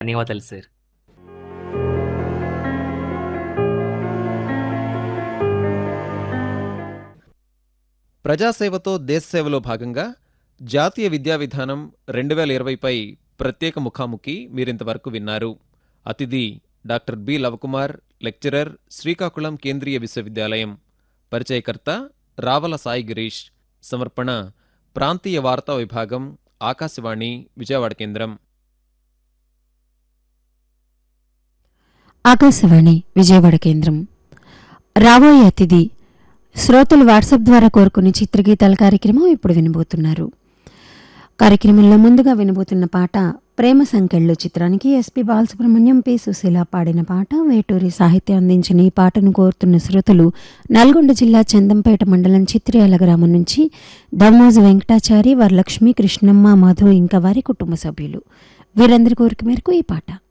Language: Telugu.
ధన్యవాదాలు సార్ ప్రజాసేవతో దేశసేవలో భాగంగా జాతీయ విద్యా విధానం రెండు వేల ఇరవైపై ప్రత్యేక ముఖాముఖి మీరింతవరకు విన్నారు అతిథి doctor B Lavakumar lecturer Srikakulam కేంద్రీయ విశ్వవిద్యాలయం పరిచయకర్త రావల సాయి గిరీష్ సమర్పణ ప్రాంతీయ వార్తా విభాగం ఆకాశవాణి విజయవాడ కేంద్రం ఆకాశవాణి విజయవాడ కేంద్రం రాబోయే అతిథి శ్రోతలు వాట్సాప్ ద్వారా కోరుకునే చిత్రగీతాల కార్యక్రమం ఇప్పుడు వినబోతున్నారు కార్యక్రమంలో ముందుగా వినబోతున్న పాట ప్రేమ సంఖ్యల్లో చిత్రానికి ఎస్పి బాలసుబ్రహ్మణ్యం పి సుశీల పాడిన పాట వేటూరి సాహిత్యం అందించిన ఈ పాటను కోరుతున్న శ్రోతలు నల్గొండ జిల్లా చందంపేట మండలం చిత్రియాల గ్రామం నుంచి దమ్మోజు వెంకటాచారి వరలక్ష్మి కృష్ణమ్మ మధు ఇంకా వారి కుటుంబ సభ్యులు వీరందరి కోరిక మేరకు ఈ పాట